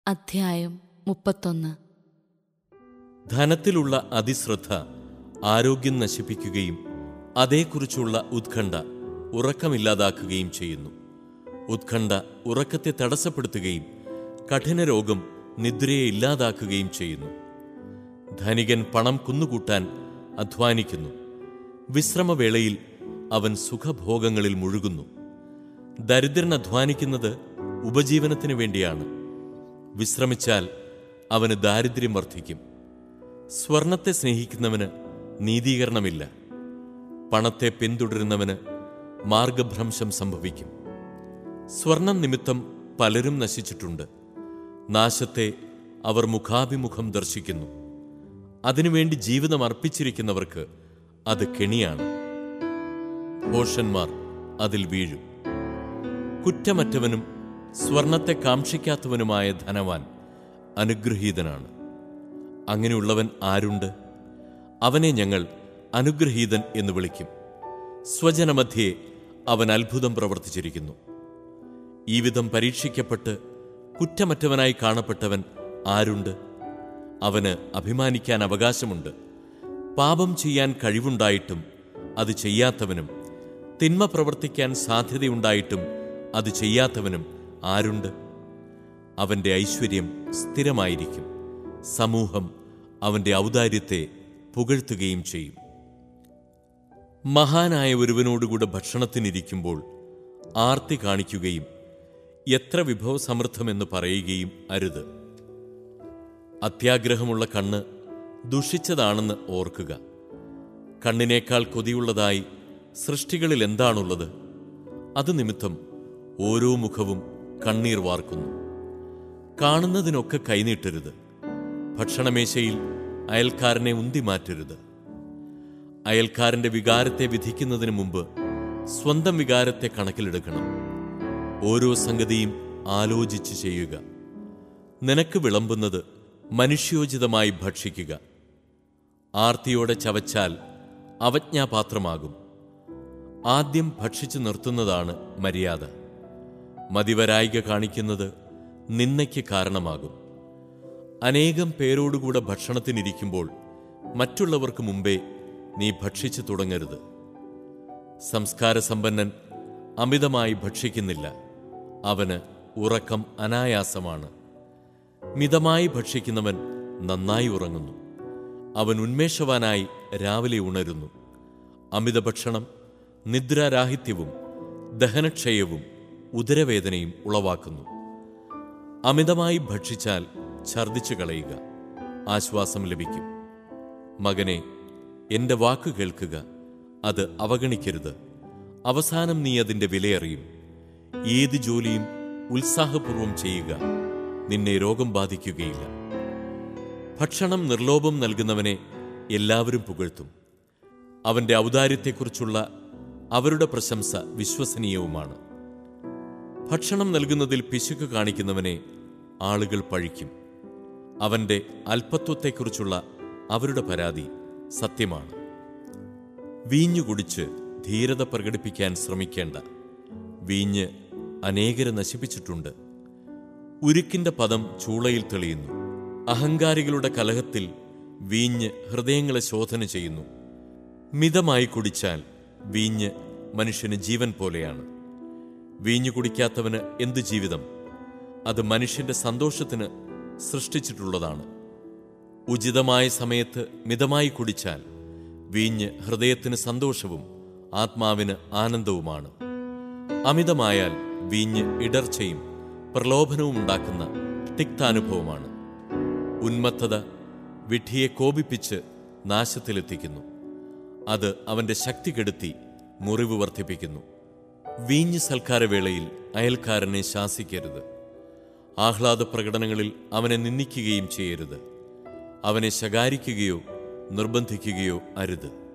അധ്യായം മുപ്പത്തൊന്ന് ധനത്തിലുള്ള അതിശ്രദ്ധ ആരോഗ്യം നശിപ്പിക്കുകയും അതേക്കുറിച്ചുള്ള ഉത്കണ്ഠ ഉറക്കമില്ലാതാക്കുകയും ചെയ്യുന്നു ഉത്കണ്ഠ ഉറക്കത്തെ തടസ്സപ്പെടുത്തുകയും കഠിന രോഗം നിദ്രയെ ഇല്ലാതാക്കുകയും ചെയ്യുന്നു ധനികൻ പണം കുന്നുകൂട്ടാൻ അധ്വാനിക്കുന്നു വിശ്രമവേളയിൽ അവൻ സുഖഭോഗങ്ങളിൽ മുഴുകുന്നു ദരിദ്രൻ അധ്വാനിക്കുന്നത് ഉപജീവനത്തിനു വേണ്ടിയാണ് വിശ്രമിച്ചാൽ അവന് ദാരിദ്ര്യം വർദ്ധിക്കും സ്വർണത്തെ സ്നേഹിക്കുന്നവന് നീതീകരണമില്ല പണത്തെ പിന്തുടരുന്നവന് മാർഗഭ്രംശം സംഭവിക്കും സ്വർണം നിമിത്തം പലരും നശിച്ചിട്ടുണ്ട് നാശത്തെ അവർ മുഖാഭിമുഖം ദർശിക്കുന്നു അതിനുവേണ്ടി ജീവിതം അർപ്പിച്ചിരിക്കുന്നവർക്ക് അത് കെണിയാണ് ഭോഷന്മാർ അതിൽ വീഴും കുറ്റമറ്റവനും സ്വർണത്തെ കാക്ഷിക്കാത്തവനുമായ ധനവാൻ അനുഗ്രഹീതനാണ് അങ്ങനെയുള്ളവൻ ആരുണ്ട് അവനെ ഞങ്ങൾ അനുഗ്രഹീതൻ എന്ന് വിളിക്കും സ്വജനമധ്യേ അവൻ അത്ഭുതം പ്രവർത്തിച്ചിരിക്കുന്നു ഈ വിധം പരീക്ഷിക്കപ്പെട്ട് കുറ്റമറ്റവനായി കാണപ്പെട്ടവൻ ആരുണ്ട് അവന് അഭിമാനിക്കാൻ അവകാശമുണ്ട് പാപം ചെയ്യാൻ കഴിവുണ്ടായിട്ടും അത് ചെയ്യാത്തവനും തിന്മ പ്രവർത്തിക്കാൻ സാധ്യതയുണ്ടായിട്ടും അത് ചെയ്യാത്തവനും ആരുണ്ട് അവന്റെ ഐശ്വര്യം സ്ഥിരമായിരിക്കും സമൂഹം അവന്റെ ഔദാര്യത്തെ പുകഴ്ത്തുകയും ചെയ്യും മഹാനായ ഒരുവനോടുകൂടെ ഭക്ഷണത്തിനിരിക്കുമ്പോൾ ആർത്തി കാണിക്കുകയും എത്ര വിഭവസമൃദ്ധമെന്ന് പറയുകയും അരുത് അത്യാഗ്രഹമുള്ള കണ്ണ് ദുഷിച്ചതാണെന്ന് ഓർക്കുക കണ്ണിനേക്കാൾ കൊതിയുള്ളതായി സൃഷ്ടികളിൽ എന്താണുള്ളത് അത് നിമിത്തം ഓരോ മുഖവും കണ്ണീർ വാർക്കുന്നു കാണുന്നതിനൊക്കെ കൈനീട്ടരുത് ഭക്ഷണമേശയിൽ അയൽക്കാരനെ ഉന്തി മാറ്റരുത് അയൽക്കാരന്റെ വികാരത്തെ വിധിക്കുന്നതിന് മുമ്പ് സ്വന്തം വികാരത്തെ കണക്കിലെടുക്കണം ഓരോ സംഗതിയും ആലോചിച്ച് ചെയ്യുക നിനക്ക് വിളമ്പുന്നത് മനുഷ്യോചിതമായി ഭക്ഷിക്കുക ആർത്തിയോടെ ചവച്ചാൽ അവജ്ഞാപാത്രമാകും ആദ്യം ഭക്ഷിച്ചു നിർത്തുന്നതാണ് മര്യാദ മതിവരായിക കാണിക്കുന്നത് നിന്നയ്ക്ക് കാരണമാകും അനേകം പേരോടുകൂടെ ഭക്ഷണത്തിനിരിക്കുമ്പോൾ മറ്റുള്ളവർക്ക് മുമ്പേ നീ ഭക്ഷിച്ചു തുടങ്ങരുത് സംസ്കാരസമ്പന്നൻ അമിതമായി ഭക്ഷിക്കുന്നില്ല അവന് ഉറക്കം അനായാസമാണ് മിതമായി ഭക്ഷിക്കുന്നവൻ നന്നായി ഉറങ്ങുന്നു അവൻ ഉന്മേഷവാനായി രാവിലെ ഉണരുന്നു അമിത ഭക്ഷണം നിദ്രാരാഹിത്യവും ദഹനക്ഷയവും ഉദരവേദനയും ഉളവാക്കുന്നു അമിതമായി ഭക്ഷിച്ചാൽ ഛർദിച്ചു കളയുക ആശ്വാസം ലഭിക്കും മകനെ എന്റെ വാക്ക് കേൾക്കുക അത് അവഗണിക്കരുത് അവസാനം നീ അതിന്റെ വിലയറിയും ഏത് ജോലിയും ഉത്സാഹപൂർവം ചെയ്യുക നിന്നെ രോഗം ബാധിക്കുകയില്ല ഭക്ഷണം നിർലോഭം നൽകുന്നവനെ എല്ലാവരും പുകഴ്ത്തും അവന്റെ ഔദാര്യത്തെക്കുറിച്ചുള്ള അവരുടെ പ്രശംസ വിശ്വസനീയവുമാണ് ഭക്ഷണം നൽകുന്നതിൽ പിശുക്ക് കാണിക്കുന്നവനെ ആളുകൾ പഴിക്കും അവന്റെ അല്പത്വത്തെക്കുറിച്ചുള്ള അവരുടെ പരാതി സത്യമാണ് വീഞ്ഞു കുടിച്ച് ധീരത പ്രകടിപ്പിക്കാൻ ശ്രമിക്കേണ്ട വീഞ്ഞ് അനേകരെ നശിപ്പിച്ചിട്ടുണ്ട് ഉരുക്കിന്റെ പദം ചൂളയിൽ തെളിയുന്നു അഹങ്കാരികളുടെ കലഹത്തിൽ വീഞ്ഞ് ഹൃദയങ്ങളെ ശോധന ചെയ്യുന്നു മിതമായി കുടിച്ചാൽ വീഞ്ഞ് മനുഷ്യന് ജീവൻ പോലെയാണ് വീഞ്ഞു കുടിക്കാത്തവന് എന്ത് ജീവിതം അത് മനുഷ്യന്റെ സന്തോഷത്തിന് സൃഷ്ടിച്ചിട്ടുള്ളതാണ് ഉചിതമായ സമയത്ത് മിതമായി കുടിച്ചാൽ വീഞ്ഞ് ഹൃദയത്തിന് സന്തോഷവും ആത്മാവിന് ആനന്ദവുമാണ് അമിതമായാൽ വീഞ്ഞ് ഇടർച്ചയും പ്രലോഭനവും ഉണ്ടാക്കുന്ന തിക്താനുഭവമാണ് ഉന്മത്തത വിഡ്ഢിയെ കോപിപ്പിച്ച് നാശത്തിലെത്തിക്കുന്നു അത് അവന്റെ ശക്തി കെടുത്തി മുറിവ് വർദ്ധിപ്പിക്കുന്നു വീഞ്ഞ് സൽക്കാരവേളയിൽ അയൽക്കാരനെ ശാസിക്കരുത് ആഹ്ലാദ പ്രകടനങ്ങളിൽ അവനെ നിന്ദിക്കുകയും ചെയ്യരുത് അവനെ ശകാരിക്കുകയോ നിർബന്ധിക്കുകയോ അരുത്